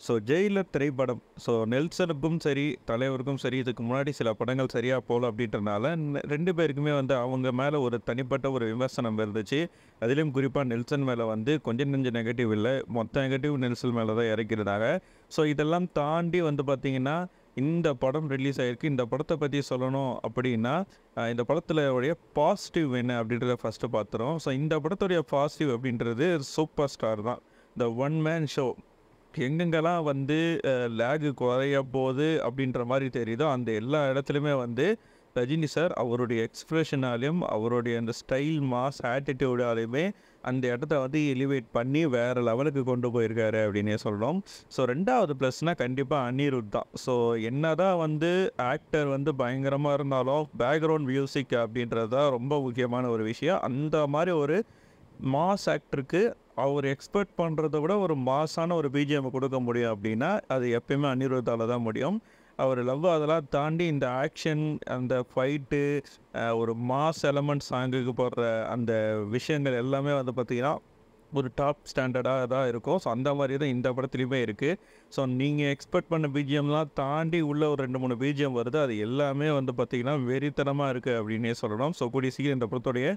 so Jailer திரைப்படம் so நெல்சனுக்கும் சரி தலைவருக்கும் சரி இதுக்கு முன்னாடி சில படங்கள் சரியாக போகல அப்படின்றனால ந- ரெண்டு பேருக்குமே வந்து அவங்க மேலே ஒரு தனிப்பட்ட ஒரு விமர்சனம் இருந்துச்சு அதுலேயும் குறிப்பாக நெல்சன் மேலே வந்து கொஞ்சம் நெஞ்ச நெகட்டிவ் இல்லை மொத்த நெகட்டிவ் நெல்சன் மேலே தான் இறக்கிருந்தாங்க ஸோ இதெல்லாம் தாண்டி வந்து பார்த்திங்கன்னா இந்த படம் ரிலீஸ் ஆகிருக்கு இந்த படத்தை பற்றி சொல்லணும் அப்படின்னா அஹ், இந்த படத்தில் உடைய பாசிட்டிவ் என்ன அப்படின்றத ஃபஸ்ட்டு பார்த்துறோம் ஸோ இந்த படத்துடைய பாசிட்டிவ் அப்படின்றது சூப்பர் ஸ்டார் தான் இந்த ஒன் மேன் ஷோ எங்கெங்கெல்லாம் வந்து லேகு குறைய போகுது அப்படின்ற மாதிரி தெரியுதோ அந்த எல்லா இடத்துலையுமே வந்து ரஜினி சார் அவருடைய எக்ஸ்ப்ரெஷனாலையும் அவருடைய அந்த ஸ்டைல் மாஸ் ஆட்டிடியூடாலையுமே அந்த இடத்த வந்து எலிவேட் பண்ணி வேறு லெவலுக்கு கொண்டு போயிருக்காரு அப்படின்னே சொல்கிறோம் ஸோ ரெண்டாவது ப்ளஸ்னால் கண்டிப்பாக அனிருத் தான் ஸோ என்ன தான் வந்து ஆக்டர் வந்து பயங்கரமாக இருந்தாலும் பேக்ரவுண்ட் மியூசிக் அப்படின்றது தான் ரொம்ப முக்கியமான ஒரு விஷயம் அந்த மாதிரி ஒரு மாஸ் ஆக்டருக்கு அவர் எக்ஸ்பெக்ட் பண்ணுறத விட ஒரு மாஸான ஒரு பிஜிஎம் கொடுக்க முடியும் அப்படின்னா அது எப்பயுமே அனிருத்தால் தான் முடியும் அவர் லவ் அதெல்லாம் தாண்டி இந்த ஆக்ஷன் அந்த ஃபைட்டு ஒரு மாஸ் எலமெண்ட் சாங்குக்கு போடுற அந்த விஷயங்கள் எல்லாமே வந்து பார்த்திங்கன்னா ஒரு டாப் ஸ்டாண்டர்டாக தான் இருக்கும் ஸோ அந்த மாதிரி தான் இந்த படத்துலையுமே இருக்குது ஸோ நீங்கள் எக்ஸ்பெக்ட் பண்ண பிஜிஎம்லாம் தாண்டி உள்ள ஒரு ரெண்டு மூணு பிஜிஎம் வருது அது எல்லாமே வந்து பார்த்திங்கன்னா வெறித்தனமாக இருக்குது அப்படின்னே சொல்லணும் ஸோ கூடிய சீக்கிரம் இந்த படத்துடைய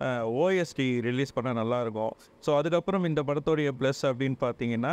ஓஎஸ்டி ரிலீஸ் பண்ண நல்லாயிருக்கும் ஸோ அதுக்கப்புறம் இந்த படத்துடைய ப்ளஸ் அப்படின்னு பார்த்தீங்கன்னா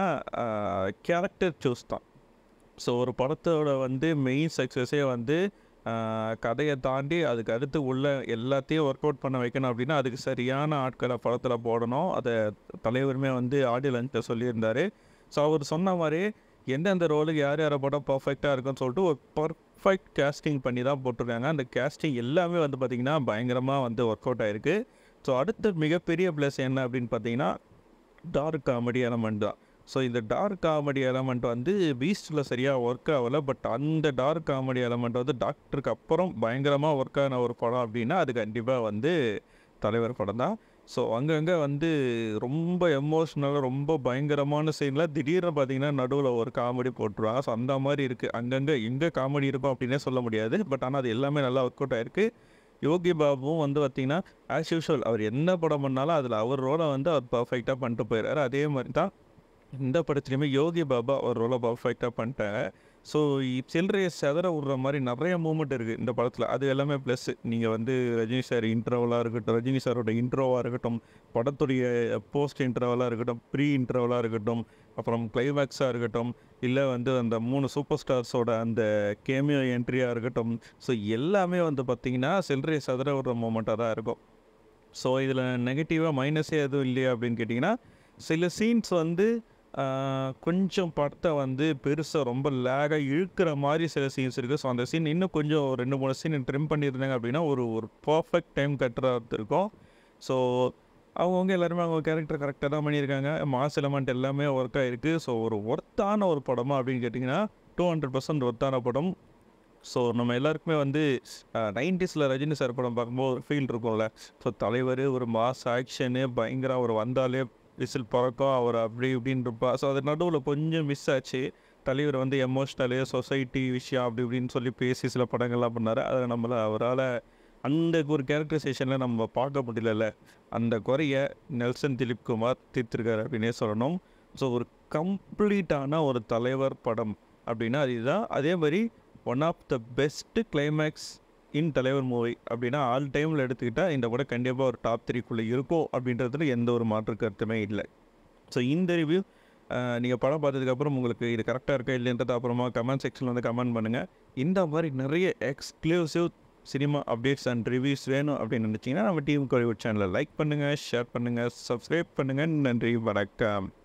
கேரக்டர் சூஸ் தான் ஸோ ஒரு படத்தோட வந்து மெயின் சக்ஸஸே வந்து ஆஹ், கதையை தாண்டி அதுக்கு அடுத்து உள்ள எல்லாத்தையும் ஒர்க் அவுட் பண்ண வைக்கணும் அப்படின்னா அதுக்கு சரியான ஆட்களை படத்தில் போடணும் அதை தலைவருமே வந்து ஆடியோ லஞ்சில் சொல்லியிருந்தார் ஸோ அவர் சொன்ன மாதிரி எந்தெந்த ரோலுக்கு யார் யாரை படம் பர்ஃபெக்டாக இருக்குன்னு சொல்லிட்டு ஒரு பர்ஃபெக்ட் கேஸ்டிங் பண்ணி தான் போட்டிருக்காங்க அந்த கேஸ்டிங் எல்லாமே வந்து பார்த்திங்கன்னா பயங்கரமாக வந்து ஒர்க் அவுட் ஆயிருக்கு ஸோ அடுத்த மிகப்பெரிய ப்ளஸ் என்ன அப்படின்னு பார்த்தீங்கன்னா டார்க் காமெடி எலமெண்ட் தான் ஸோ இந்த டார்க் காமெடி எலமெண்ட் வந்து பீஸ்டில் சரியாக ஒர்க் ஆகலை பட் அந்த டார்க் காமெடி எலமெண்ட் வந்து டாக்டருக்கு அப்புறம் பயங்கரமாக ஒர்க் ஆன ஒரு படம் அப்படின்னா அது கண்டிப்பாக வந்து தலைவர் படம் தான் ஸோ அங்கங்கே வந்து ரொம்ப எமோஷ்னலாக ரொம்ப பயங்கரமான சீனில் திடீர்னு பார்த்தீங்கன்னா நடுவில் ஒரு காமெடி போட்டுருவாங்க ஸோ அந்த மாதிரி இருக்குது அங்கங்கே எங்கே காமெடி இருக்கும் அப்படின்னே சொல்ல முடியாது பட் ஆனால் அது எல்லாமே நல்லா ஒர்க் அவுட் ஆயிருக்கு யோகி பாபுவும் வந்து பார்த்திங்கன்னா ஆஸ் யூஷுவல் அவர் என்ன படம் பண்ணாலும் அதில் அவர் ரோலை வந்து அவர் பர்ஃபெக்டாக பண்ணிட்டு போயிடுறாரு அதே மாதிரி தான் இந்த படத்துலையுமே யோகி பாபா ஒரு ரோலை பர்ஃபெக்டாக பண்ணிட்டாங்க ஸோ சில்லறையை செதற விடுற மாதிரி நிறைய மூமெண்ட் இருக்குது இந்த படத்தில் அது எல்லாமே ப்ளஸ் நீங்கள் வந்து ரஜினி சார் இன்ட்ரோவலாக இருக்கட்டும் ரஜினி சாரோட இன்ட்ரோவாக இருக்கட்டும் படத்துடைய போஸ்ட் இன்ட்ரோவலாக இருக்கட்டும் ப்ரீ இன்ட்ரோவலாக இருக்கட்டும் அப்புறம் கிளைமேக்ஸாக இருக்கட்டும் இல்லை வந்து அந்த மூணு சூப்பர் ஸ்டார்ஸோட அந்த கேமியோ என்ட்ரியாக இருக்கட்டும் ஸோ எல்லாமே வந்து பார்த்திங்கன்னா சில்லறையை செதற விடுற மூமெண்ட்டாக தான் இருக்கும் ஸோ இதில் நெகட்டிவாக மைனஸே எதுவும் இல்லையா அப்படின்னு கேட்டிங்கன்னா சில சீன்ஸ் வந்து ஆஹ், கொஞ்சம் படத்தை வந்து பெருசாக ரொம்ப லேகாக இழுக்கிற மாதிரி சில சீன்ஸ் இருக்குது ஸோ அந்த சீன் இன்னும் கொஞ்சம் ஒரு ரெண்டு மூணு சீன் ட்ரிம் பண்ணியிருந்தாங்க அப்படின்னா ஒரு ஒரு பர்ஃபெக்ட் டைம் கட்டுறது இருக்கும் ஸோ அவங்கவுங்க எல்லாருமே அவங்க கேரக்டர் கரெக்டாக தான் பண்ணியிருக்காங்க மாஸ் எலமெண்ட் எல்லாமே ஒர்க் ஆகிருக்கு ஸோ ஒரு ஒர்த்தான ஒரு படமா அப்படின்னு கேட்டிங்கன்னா டூ ஹண்ட்ரட் பர்சன்ட் ஒர்த்தான படம் ஸோ நம்ம எல்லாருக்குமே வந்து நைன்டிஸில் ரஜினி சார் படம் பார்க்கும்போது ஒரு ஃபீல் இருக்கும்ல ஸோ தலைவர் ஒரு மாஸ் ஆக்ஷனு பயங்கர அவர் வந்தாலே விசில் பறக்கும் அவர் அப்படி இப்படின்னு இருப்பா ஸோ அது நடுவில் கொஞ்சம் மிஸ் ஆச்சு தலைவர் வந்து எமோஷ்னலு சொசைட்டி விஷயம் அப்படி இப்படின்னு சொல்லி பேசி சில படங்கள்லாம் பண்ணார் அதை நம்மள அவரால் அந்த ஒரு கேரக்டரைசேஷனில் நம்ம பார்க்க முடியலல்ல அந்த குறைய நெல்சன் திலீப் குமார் தீர்த்திருக்காரு அப்படின்னே சொல்லணும் ஸோ ஒரு கம்ப்ளீட்டான ஒரு தலைவர் படம் அப்படின்னா அதுதான் அதே மாதிரி one of the best climax in தலைவர் மூவி அப்படின்னா ஆல் டைமில் எடுத்துக்கிட்டால் இந்த படம் கண்டிப்பாக ஒரு டாப் த்ரீக்குள்ளே இருக்கும் அப்படின்றதுல எந்த ஒரு மாற்று கருத்துமே இல்லை ஸோ இந்த ரிவ்யூ நீங்கள் படம் பார்த்ததுக்கப்புறம் உங்களுக்கு இது கரெக்டாக இருக்கா இல்லைன்றது அப்புறமா கமெண்ட் செக்ஷனில் வந்து கமெண்ட் பண்ணுங்கள் இந்த மாதிரி நிறைய exclusive cinema updates and reviews வேணும் அப்படின்னு நினச்சிங்கன்னா நம்ம டீம் கோலிவுட் சேனலை லைக் பண்ணுங்கள் ஷேர் பண்ணுங்கள் சப்ஸ்கிரைப் பண்ணுங்கள் நன்றி வணக்கம்